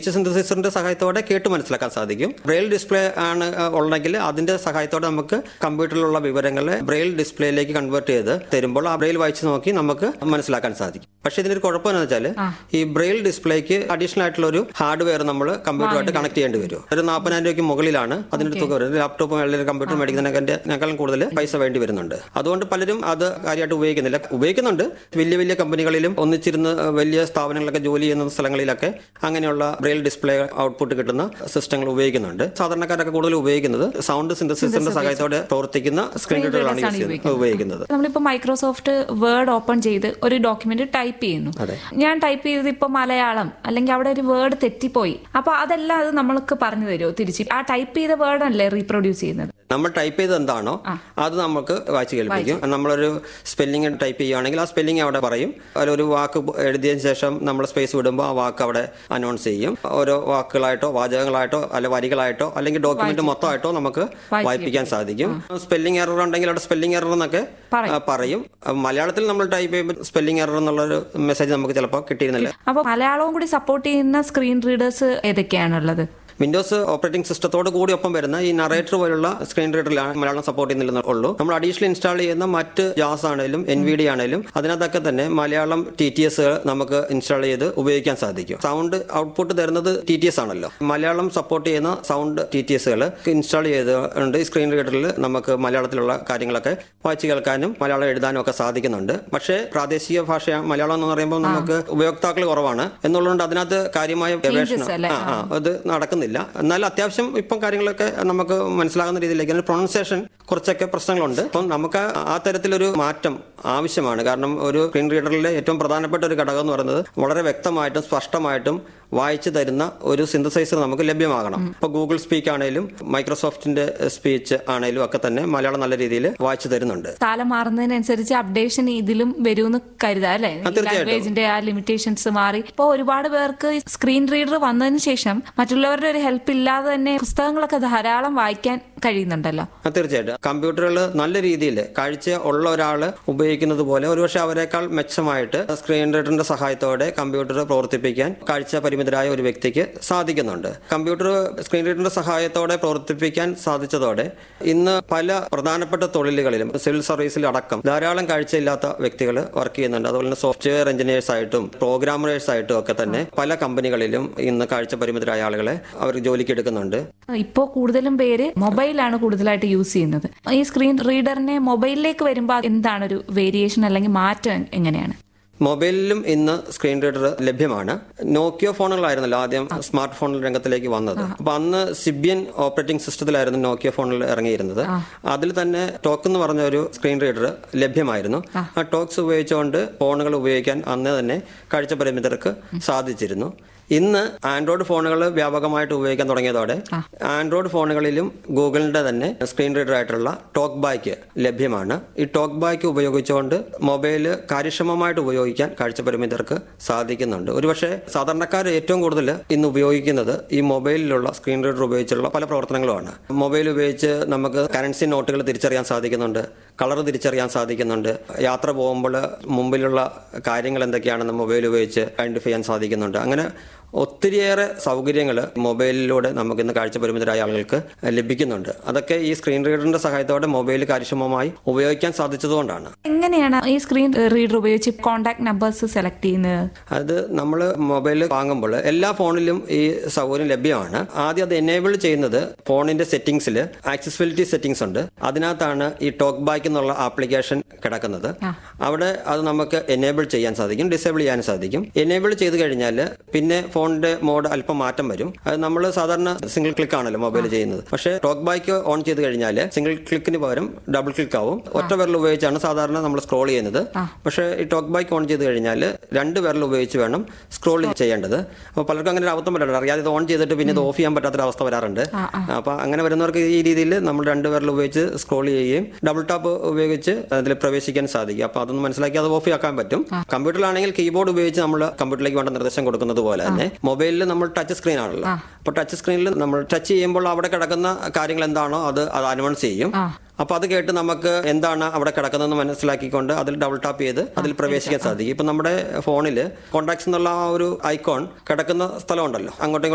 Speech സിന്തസിസറിന്റെ സഹായത്തോടെ കേട്ട് മനസ്സിലാക്കാൻ സാധിക്കും ബ്രെയിൽ ഡിസ്പ്ലേ ആണ് ആ, ഉള്ളെങ്കിൽ അതിന്റെ സഹായത്തോടെ നമുക്ക് കമ്പ്യൂട്ടറിലുള്ള വിവരങ്ങളെ ബ്രെയിൽ ഡിസ്പ്ലേയിലേക്ക് കൺവേർട്ട് ചെയ്ത് തരുമ്പോൾ ആ ബ്രെയിൽ വായിച്ച് നോക്കി നമുക്ക് മനസ്സിലാക്കാൻ സാധിക്കും പക്ഷേ ഇതിനൊരു കുഴപ്പം എന്ന് വെച്ചാൽ ഈ ബ്രെയിൽ ഡിസ്പ്ലേക്ക് അഡീഷണൽ ആയിട്ടുള്ള ഒരു ഹാർഡ്വെയർ നമ്മൾ കമ്പ്യൂട്ടറുമായിട്ട് കണക്ട് ചെയ്യേണ്ടി വരും ഒരു നാൽപ്പതിനായിരം രൂപയ്ക്ക് മുകളിലാണ് അതിന്റെ തുക വരുന്നത് ലാപ്ടോപ്പും അല്ലെങ്കിൽ കമ്പ്യൂട്ടർ മേടിക്കുന്നതിനേക്കാളും കൂടുതൽ പൈസ വേണ്ടി വരുന്നുണ്ട് അതുകൊണ്ട് പലരും അത് കാര്യമായിട്ട് ഉപയോഗിക്കുന്നില്ല ഉപയോഗിക്കുന്നുണ്ട് വലിയ വലിയ കമ്പനികളിലും ഒന്നിച്ചിരുന്ന് വലിയ സ്ഥാപനങ്ങളിലൊക്കെ ജോലി ചെയ്യുന്ന സ്ഥലങ്ങളിലൊക്കെ അങ്ങനെയുള്ള ബ്രെയിൽ ഡിസ്പ്ലേ ഔട്ട്പുട്ട് കിട്ടുന്ന സിസ്റ്റങ്ങൾ ഉപയോഗിക്കുന്നുണ്ട് സാധാരണക്കാരൊക്കെ കൂടുതൽ ഉപയോഗിക്കുന്നത് സൗണ്ട് സിന്തസിസിന്റെ സഹായത്തോടെ പ്രവർത്തിക്കുന്ന സ്ക്രീൻ റീഡറുകളാണ് യൂസ് ചെയ്യുന്നത് ഉപയോഗിക്കുന്നത് നമ്മളിപ്പോ മൈക്രോസോഫ്റ്റ് വേർഡ് ഓപ്പൺ ചെയ്ത് ഒരു ഡോക്യുമെന്റ് ടൈപ്പ് ചെയ്യുന്നു അതെ. ഞാൻ ടൈപ്പ് ചെയ്തത് ഇപ്പൊ മലയാളം അല്ലെങ്കിൽ അവിടെ ഒരു വേർഡ് തെറ്റിപ്പോയി അപ്പൊ അതെല്ലാം അത് നമ്മൾക്ക് പറഞ്ഞു തരുമോ തിരിച്ച് ആ ടൈപ്പ് ചെയ്ത വേർഡ് അല്ലേ റീപ്രൊഡ്യൂസ് ചെയ്യുന്നത് നമ്മൾ ടൈപ്പ് ചെയ്ത് എന്താണോ അത് നമുക്ക് വായിച്ച് കേൾപ്പിക്കും നമ്മളൊരു സ്പെല്ലിംഗ് ടൈപ്പ് ചെയ്യുകയാണെങ്കിൽ ആ സ്പെല്ലിംഗ് അവിടെ പറയും അതിലൊരു വാക്ക് എഴുതിയതിനു ശേഷം നമ്മൾ സ്പേസ് വിടുമ്പോൾ ആ വാക്ക് അവിടെ അനൗൺസ് ചെയ്യും ഓരോ വാക്കുകളായിട്ടോ വാചകങ്ങളായിട്ടോ അല്ല വരികളായിട്ടോ അല്ലെങ്കിൽ ഡോക്യുമെന്റ് മൊത്തമായിട്ടോ നമുക്ക് വായിപ്പിക്കാൻ സാധിക്കും സ്പെല്ലിംഗ് എറർ ഉണ്ടെങ്കിൽ അവിടെ സ്പെല്ലിംഗ് എറർ എന്നൊക്കെ ആ, പറയും മലയാളത്തിൽ നമ്മൾ ടൈപ്പ് ചെയ്യുമ്പോൾ സ്പെല്ലിംഗ് എറർ എന്നുള്ളൊരു മെസ്സേജ് നമുക്ക് ചിലപ്പോൾ കിട്ടിയിരുന്നില്ല അപ്പൊ മലയാളവും കൂടി സപ്പോർട്ട് ചെയ്യുന്ന സ്ക്രീൻ റീഡേഴ്സ് ഏതൊക്കെയാണുള്ളത് വിൻഡോസ് ഓപ്പറേറ്റിംഗ് സിസ്റ്റത്തോട് കൂടി ഒപ്പം വരുന്ന ഈ നറേറ്റർ പോലുള്ള സ്ക്രീൻ റീഡറിലാണ് മലയാളം സപ്പോർട്ട് ചെയ്യുന്നില്ലെന്ന് ഉള്ളൂ നമ്മൾ അഡീഷണൽ ഇൻസ്റ്റാൾ ചെയ്യുന്ന മറ്റ് ജാസ് ആണെങ്കിലും എൻ വി ഡി ആണെങ്കിലും അതിനകത്തൊക്കെ തന്നെ മലയാളം ടി ടി എസ് നമുക്ക് ഇൻസ്റ്റാൾ ചെയ്ത് ഉപയോഗിക്കാൻ സാധിക്കും സൗണ്ട് ഔട്ട്പുട്ട് തരുന്നത് ടി ടി എസ് ആണല്ലോ മലയാളം സപ്പോർട്ട് ചെയ്യുന്ന സൗണ്ട് ടി ടി എസുകൾ ഇൻസ്റ്റാൾ ചെയ്തുകൊണ്ട് ഈ സ്ക്രീൻ റീഡറിൽ നമുക്ക് മലയാളത്തിലുള്ള കാര്യങ്ങളൊക്കെ വായിച്ചു കേൾക്കാനും മലയാളം എഴുതാനും ഒക്കെ സാധിക്കുന്നുണ്ട് പക്ഷേ പ്രാദേശിക ഭാഷ മലയാളം എന്ന് പറയുമ്പോൾ നമുക്ക് ഉപയോക്താക്കൾ കുറവാണ് എന്നുള്ളതുകൊണ്ട് അതിനകത്ത് കാര്യമായ ഗവേഷണം അല്ലേ? ആ ആ അത് നടക്കുന്നില്ല എന്നാൽ അത്യാവശ്യം ഇപ്പം കാര്യങ്ങളൊക്കെ നമുക്ക് മനസ്സിലാകുന്ന രീതിയിലേക്ക് പ്രൊണൗൺസിയേഷൻ കുറച്ചൊക്കെ പ്രശ്നങ്ങളുണ്ട് അപ്പം നമുക്ക് ആ തരത്തിലൊരു മാറ്റം ആവശ്യമാണ് കാരണം ഒരു സ്ക്രീൻ റീഡറിലെ ഏറ്റവും പ്രധാനപ്പെട്ട ഒരു ഘടകം എന്ന് പറയുന്നത് വളരെ വ്യക്തമായിട്ടും സ്പഷ്ടമായിട്ടും വായിച്ചു തരുന്ന ഒരു സിന്തസൈസർ നമുക്ക് ലഭ്യമാകണം ഇപ്പൊ ഗൂഗിൾ സ്പീക്ക് ആണെങ്കിലും മൈക്രോസോഫ്റ്റിന്റെ സ്പീച്ച് ആണെങ്കിലും ഒക്കെ തന്നെ മലയാളം നല്ല രീതിയിൽ വായിച്ചു തരുന്നുണ്ട് കാലം മാറുന്നതിനനുസരിച്ച് അപ്ഡേഷൻ ഇതിലും വരുമെന്ന് കരുതാം അല്ലെ തീർച്ചയായിട്ടും. ലാംഗ്വേജിന്റെ ആ ലിമിറ്റേഷൻസ് മാറി ഇപ്പൊ ഒരുപാട് പേർക്ക് സ്ക്രീൻ റീഡർ വന്നതിന് ശേഷം മറ്റുള്ളവരുടെ ഒരു ഹെൽപ്പ് ഇല്ലാതെ തന്നെ പുസ്തകങ്ങളൊക്കെ ധാരാളം വായിക്കാൻ കഴിയുന്നുണ്ടല്ലോ ആ, തീർച്ചയായിട്ടും കമ്പ്യൂട്ടറുകൾ നല്ല രീതിയിൽ കാഴ്ച ഉള്ള ഒരാൾ ഉപയോഗിക്കുന്നത് പോലെ ഒരുപക്ഷെ അവരെക്കാൾ മെച്ചമായിട്ട് സ്ക്രീൻ റീഡറിന്റെ സഹായത്തോടെ കമ്പ്യൂട്ടർ പ്രവർത്തിപ്പിക്കാൻ കാഴ്ച പരിമിതരായ ഒരു വ്യക്തിക്ക് സാധിക്കുന്നുണ്ട് കമ്പ്യൂട്ടർ സ്ക്രീൻ റീഡറിന്റെ സഹായത്തോടെ പ്രവർത്തിപ്പിക്കാൻ സാധിച്ചതോടെ ഇന്ന് പല പ്രധാനപ്പെട്ട തൊഴിലുകളിലും സിവിൽ സർവീസിൽ അടക്കം ധാരാളം കാഴ്ചയില്ലാത്ത വ്യക്തികൾ വർക്ക് ചെയ്യുന്നുണ്ട് അതുപോലെ തന്നെ സോഫ്റ്റ്വെയർ എഞ്ചിനീയേഴ്സ് ആയിട്ടും പ്രോഗ്രാമേഴ്സ് ആയിട്ടും ഒക്കെ തന്നെ പല കമ്പനികളിലും ഇന്ന് കാഴ്ച പരിമിതരായ ആളുകളെ അവർ ജോലിക്ക് എടുക്കുന്നുണ്ട് ഇപ്പോ കൂടുതലും പേര് മൊബൈലാണ് കൂടുതലായിട്ട് യൂസ് ചെയ്യുന്നത് ഈ സ്ക്രീൻ റീഡറിനെ മൊബൈലിലേക്ക് വരുമ്പോൾ എന്താണ് ഒരു വേരിയേഷൻ അല്ലെങ്കിൽ മാറ്റം എങ്ങനെയാണ് മൊബൈലിലും ഇന്ന് സ്ക്രീൻ റീഡർ ലഭ്യമാണ് നോക്കിയോ ഫോണുകളായിരുന്നല്ലോ ആദ്യം സ്മാർട്ട് ഫോൺ രംഗത്തിലേക്ക് വന്നത് അപ്പൊ അന്ന് സിബിയൻ ഓപ്പറേറ്റിംഗ് സിസ്റ്റത്തിലായിരുന്നു നോക്കിയോ ഫോണിൽ ഇറങ്ങിയിരുന്നത് അതിൽ തന്നെ ടോക്ക് എന്ന് പറഞ്ഞ ഒരു സ്ക്രീൻ റീഡർ ലഭ്യമായിരുന്നു ആ ടോക്സ് ഉപയോഗിച്ചുകൊണ്ട് ഫോണുകൾ ഉപയോഗിക്കാൻ അന്ന് തന്നെ കാഴ്ച പരിമിതർക്ക് സാധിച്ചിരുന്നു ഇന്ന് ആൻഡ്രോയിഡ് ഫോണുകൾ വ്യാപകമായിട്ട് ഉപയോഗിക്കാൻ തുടങ്ങിയതോടെ ആൻഡ്രോയിഡ് ഫോണുകളിലും ഗൂഗിളിന്റെ തന്നെ സ്ക്രീൻ റീഡർ ആയിട്ടുള്ള ടോക്ക് ബാക്ക് ലഭ്യമാണ് ഈ ടോക്ക് ബാക്ക് ഉപയോഗിച്ചുകൊണ്ട് മൊബൈൽ കാര്യക്ഷമമായിട്ട് ഉപയോഗിക്കാൻ കാഴ്ചപരിമിതർക്ക് സാധിക്കുന്നുണ്ട് ഒരുപക്ഷെ സാധാരണക്കാർ ഏറ്റവും കൂടുതൽ ഇന്ന് ഉപയോഗിക്കുന്നത് ഈ മൊബൈലിലുള്ള സ്ക്രീൻ റീഡർ ഉപയോഗിച്ചുള്ള പല പ്രവർത്തനങ്ങളുമാണ് മൊബൈൽ ഉപയോഗിച്ച് നമുക്ക് കറൻസി നോട്ടുകൾ തിരിച്ചറിയാൻ സാധിക്കുന്നുണ്ട് കളർ തിരിച്ചറിയാൻ സാധിക്കുന്നുണ്ട് യാത്ര പോകുമ്പോൾ മുമ്പിലുള്ള കാര്യങ്ങൾ എന്തൊക്കെയാണെന്ന് മൊബൈൽ ഉപയോഗിച്ച് ഐഡന്റിഫൈ ചെയ്യാൻ സാധിക്കുന്നുണ്ട് അങ്ങനെ ഒത്തിരിയേറെ സൗകര്യങ്ങൾ മൊബൈലിലൂടെ നമുക്ക് ഇന്ന് കാഴ്ച പരിമിതരായ ആളുകൾക്ക് ലഭിക്കുന്നുണ്ട് അതൊക്കെ ഈ സ്ക്രീൻ റീഡറിന്റെ സഹായത്തോടെ മൊബൈൽ കാര്യക്ഷമമായി ഉപയോഗിക്കാൻ സാധിച്ചതുകൊണ്ടാണ് എങ്ങനെയാണ് ഈ സ്ക്രീൻ റീഡർ ഉപയോഗിച്ച് കോൺടാക്ട് നമ്പേഴ്സ് സെലക്ട് ചെയ്യുന്നത് അത് നമ്മൾ മൊബൈൽ വാങ്ങുമ്പോൾ എല്ലാ ഫോണിലും ഈ സൗകര്യം ലഭ്യമാണ് ആദ്യം അത് എനേബിൾ ചെയ്യുന്നത് ഫോണിന്റെ സെറ്റിംഗ്സിൽ ആക്സസിബിലിറ്റി സെറ്റിംഗ്സ് ഉണ്ട് അതിനകത്താണ് ഈ ടോക്ക് ബാക്ക് എന്നുള്ള ആപ്ലിക്കേഷൻ കിടക്കുന്നത് അവിടെ അത് നമുക്ക് എനേബിൾ ചെയ്യാൻ സാധിക്കും ഡിസേബിൾ ചെയ്യാൻ സാധിക്കും എനേബിൾ ചെയ്ത് കഴിഞ്ഞാൽ പിന്നെ ഫോണിന്റെ മോഡ് അല്പം മാറ്റം വരും അത് നമ്മൾ സാധാരണ സിംഗിൾ ക്ലിക്ക് ആണല്ലോ മൊബൈൽ ചെയ്യുന്നത് പക്ഷേ ടോക്ക് ബാക്ക് ഓൺ ചെയ്ത് കഴിഞ്ഞാൽ സിംഗിൾ ക്ലിക്കിന് പകരം ഡബിൾ ക്ലിക്ക് ആവും ഒറ്റ വിരൽ ഉപയോഗിച്ചാണ് സാധാരണ നമ്മൾ സ്ക്രോൾ ചെയ്യുന്നത് പക്ഷേ ഈ ടോക്ക് ബാക്ക് ഓൺ ചെയ്ത് കഴിഞ്ഞാൽ രണ്ട് വിരൽ ഉപയോഗിച്ച് വേണം സ്ക്രോൾ ചെയ്യേണ്ടത് അപ്പോൾ പലർക്കും അങ്ങനെ ഒരു അബദ്ധം പറ്റാറുണ്ട് അറിയാതെ ഇത് ഓൺ ചെയ്തിട്ട് പിന്നെ ഇത് ഓഫ് ചെയ്യാൻ പറ്റാത്തൊരു അവസ്ഥ വരാറുണ്ട് അപ്പോൾ അങ്ങനെ വരുന്നവർക്ക് ഈ രീതിയിൽ നമ്മൾ രണ്ട് വിരൽ ഉപയോഗിച്ച് സ്ക്രോൾ ചെയ്യുകയും ഡബിൾ ടാപ്പ് ഉപയോഗിച്ച് അതിൽ പ്രവേശിക്കാൻ സാധിക്കും അപ്പോൾ അതൊന്ന് മനസ്സിലാക്കി അത് ഓഫ് ആക്കാൻ പറ്റും കമ്പ്യൂട്ടറിലാണെങ്കിൽ കീബോർഡ് ഉപയോഗിച്ച് നമ്മൾ കമ്പ്യൂട്ടറിലേക്ക് വേണ്ട നിർദ്ദേശം കൊടുക്കുന്നത് പോലെ തന്നെ മൊബൈലിൽ നമ്മൾ ടച്ച് സ്ക്രീൻ ആണല്ലോ അപ്പോൾ ടച്ച് സ്ക്രീനിൽ നമ്മൾ ടച്ച് ചെയ്യുമ്പോൾ അവിടെ കിടക്കുന്ന കാര്യങ്ങൾ എന്താണോ അത് അത് അനൗൺസ് ചെയ്യും അപ്പൊ അത് കേട്ട് നമുക്ക് എന്താണ് അവിടെ കിടക്കുന്നതെന്ന് മനസ്സിലാക്കിക്കൊണ്ട് അതിൽ ഡബിൾ ടാപ്പ് ചെയ്ത് അതിൽ പ്രവേശിക്കാൻ സാധിക്കും ഇപ്പൊ നമ്മുടെ ഫോണിൽ കോണ്ടാക്ട്സ് എന്നുള്ള ആ ഒരു ഐക്കോൺ കിടക്കുന്ന സ്ഥലമുണ്ടല്ലോ അങ്ങോട്ടും ഇങ്ങോട്ടും